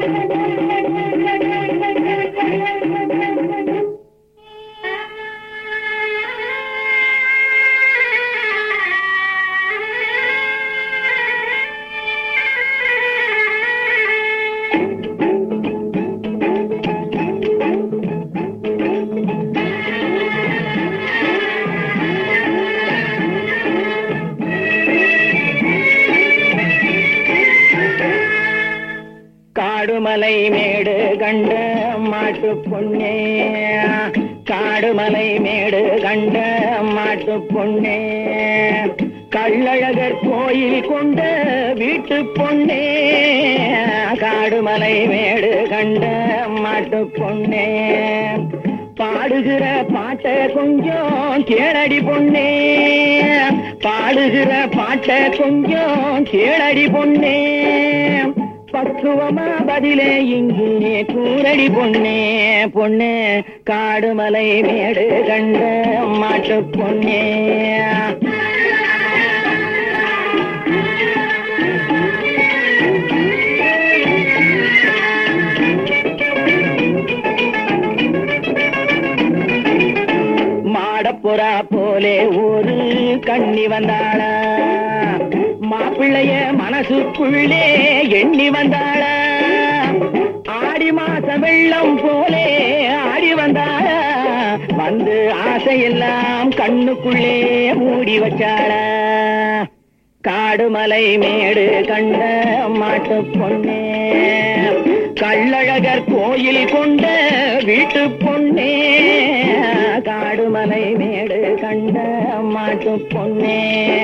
காடுமலை மேடு கண்ட மாட்டு பொண்ணே காடுமலை மேடு கண்ட மாட்டு பொண்ணே கள்ளழகர் கோயில் கொண்ட வீட்டு பொண்ணே காடுமலை மேடு கண்ட மாட்டு பொண்ணே பாடுகிற பாட்ட கொஞ்சம் கேளடி பொண்ணே பாடுகிற பாட்ட கொஞ்சம் கேளடி பொண்ணே பக்குவமா பதிலே இங்கே கூரடி பொண்ணே பொண்ணு காடுமலை மேடு கண்ட மாட்டு பொண்ணே மாடப்புறா போலே ஒரு கண்ணி வந்தாளா மாப்பிள்ளைய மனசுக்குள்ளே எண்ணி வந்தாளா ஆடி மாச வெள்ளம் போலே ஆடி வந்தாளா வந்து ஆசையெல்லாம் கண்ணுக்குள்ளே மூடி வச்சாளா காடுமலை மேடு கண்ட மாட்டு பொண்ணே கள்ளழகர் கோயில் கொண்ட வீட்டு பொண்ணே காடுமலை மேடு கண்ட மாட்டு பொண்ணே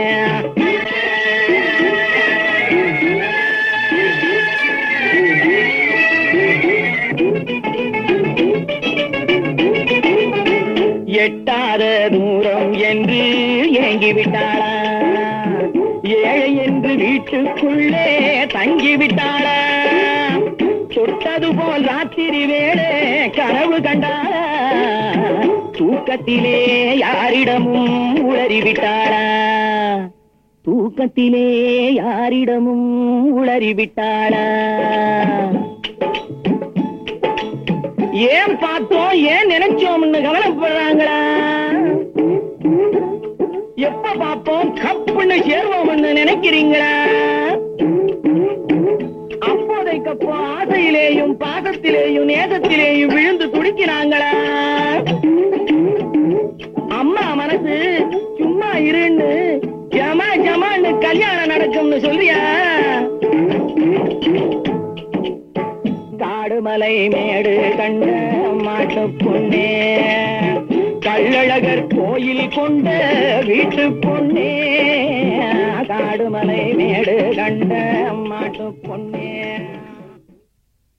எட்டாத தூரம் என்று ஏங்கி விட்டாளா ஏழை என்று வீட்டுக்குள்ளே தங்கி விட்டாளா தொட்டது போல் ராத்திரி வேளே கனவு கண்டாளா தூக்கத்திலே யாரிடமும் உளறி விட்டாளா தூக்கத்திலே யாரிடமும் உளறி விட்டாளா ஏன் பார்த்தோம் ஏன் நினைச்சோம்னு கவலைப்படுறாங்களா எப்ப பார்ப்போம் கப்புன்னு சேர்வோம்னு நினைக்கிறீங்களா அப்போதைக்கப்போ ஆசையிலேயும் பாசத்திலேயும் நேசத்திலேயும் விழுந்து துடிக்கிறாங்களா அம்மா மனசு சும்மா இருன்னு ஜமா ஜமான்னு கல்யாணம் நடக்கும்னு சொல்றியா காடுமலை மேடு கண்ட மாட்டு பொண்ணே கள்ளழகர் கோயில் கொண்ட வீட்டு பொண்ணே காடுமலை மேடு கண்ட மாட்டு பொண்ணே